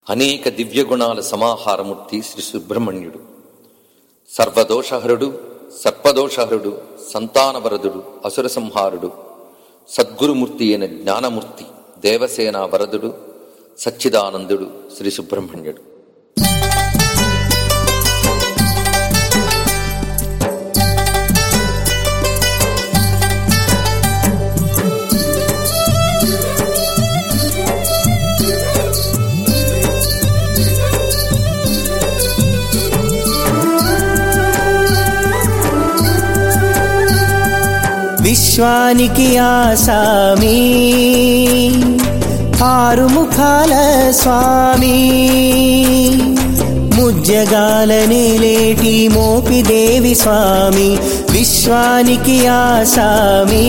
అనేక దివ్యగుణాల సమాహారమూర్తి శ్రీ సుబ్రహ్మణ్యుడు సర్వదోషహరుడు సర్పదోషహరుడు సంతానవరదుడు అసుర సంహారుడు సద్గురుమూర్తి అయిన జ్ఞానమూర్తి దేవసేన వరదుడు సచ్చిదానందుడు శ్రీ సుబ్రహ్మణ్యుడు విశ్వానికి ఆసామి ఆరు ముఖాల స్వామి ముజ్జగాల నేలేటి మోపిదేవి స్వామి విశ్వానికి ఆసామి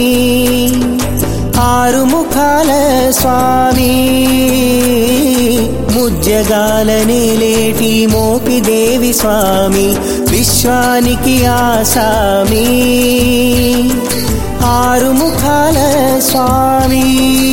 ఆరు ముఖాల స్వామి ముజ్జగాల నేలేటి మోపిదేవి స్వామి విశ్వానికి ఆసామి ఆరు ముఖాల స్వామి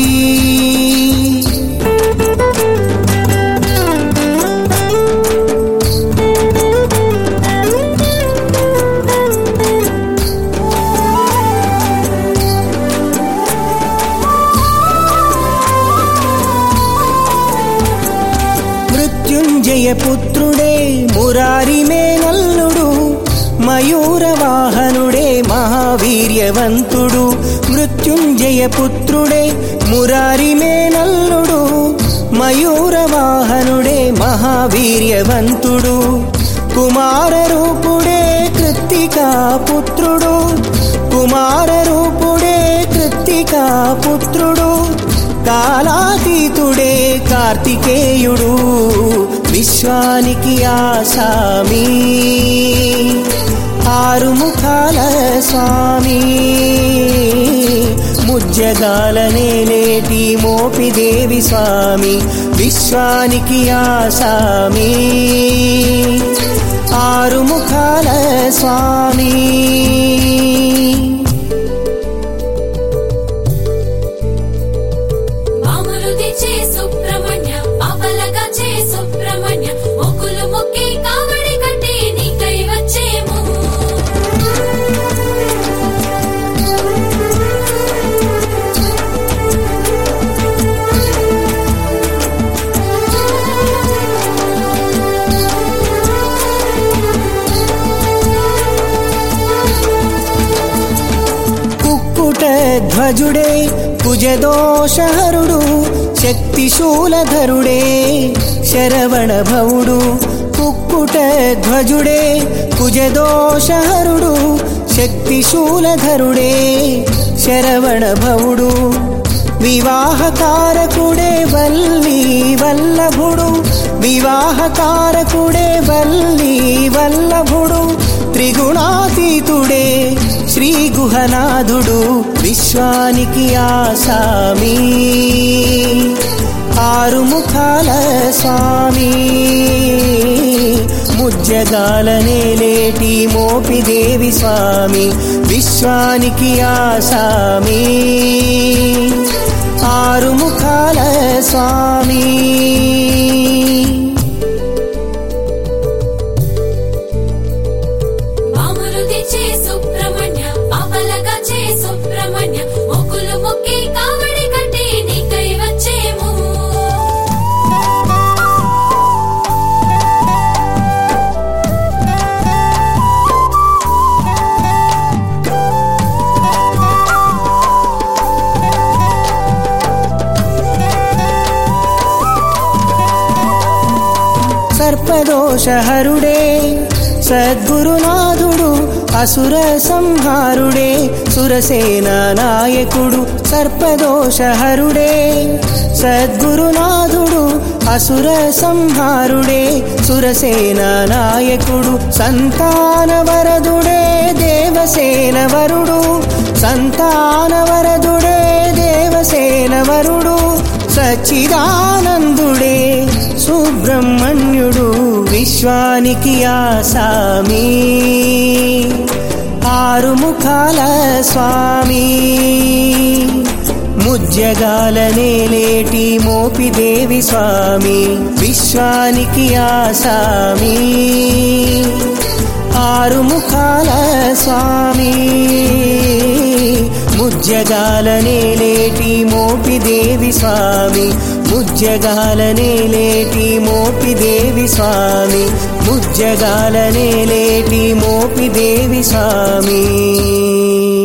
మృత్యుంజయ పుత్రుడే మురారి మేనల్లుడు మయూర వాహనుడే మహావీర్యవంతుడు మృత్యుంజయ పుత్రుడే మురారి మేనల్లుడు మయూర వాహనుడే మహావీర్యవంతుడు కుమార రూపుడే కృత్తికా పుత్రుడు కుమార రూపుడే కృత్తికా పుత్రుడు కాలాతీతుడే కార్తికేయుడు విశ్వానికి ఆసామి ఆరు ముఖాల స్వామి ముజ్జగాల నేలేటి మోపిదేవి స్వామి విశ్వానికి ఆసామి ఆరు ముఖాల స్వామి మామూలు తెచ్చే సుబ్రహ్మణ్య పాపలగా చే సుబ్రహ్మణ్య మొక్కులు మొక్కి కావడి కట్టి నీకై వచ్చేము కుక్కుట ధ్వజుడే కుజదోషహరుడు శక్తిశూలధరుడే శరవణ భవుడు కుక్కుట ధ్వజుడే కుజదోషహరుడు శక్తిశూలధరుడే శరవణ భవుడు వివాహకారకుడే వల్లి వల్లభుడు వివాహకారకుడే వల్లి వల్లభుడు త్రిగుణాతీతుడే శ్రీ గుహనాథుడు విశ్వానికి ఆసామి ఆరు ముఖాల స్వామి ముజ్జగాల నేలేటి మోపిదేవి స్వామి విశ్వానికి ఆసామి ఆరు ముఖాల స్వామి మామూలు తెచ్చే సుబ్రహ్మణ్య పాపలగా చే సుబ్రహ్మణ్య మొక్కులు మొక్కి కావడి కట్టి నీకై వచ్చేము సర్పదోషహరుడే సద్గురునాథుడు అసుర సంహారుడే సురసేన నాయకుడు సర్పదోషహరుడే సద్గురునాథుడు అసుర సంహారుడే సురసేన నాయకుడు సంతానవరదుడే దేవసేన వరుడు సంతానవరదుడే దేవసేన వరుడు సచ్చిదానందుడే సుబ్రహ్మణ్యుడు విశ్వానికి ఆసామి ఆరు ముఖాల స్వామి ముజ్జ ముజ్జగాలనే లేటి మోపిదేవి స్వామి విశ్వానికి ఆసామి ఆరు ముఖాల స్వామి ముజ్జగాలనే లేటి మోపిదేవి స్వామి ముజ్జగాలనే లేటి మోపిదేవి స్వామి ముజ్జగాలనే లేటి మోపిదేవి స్వామి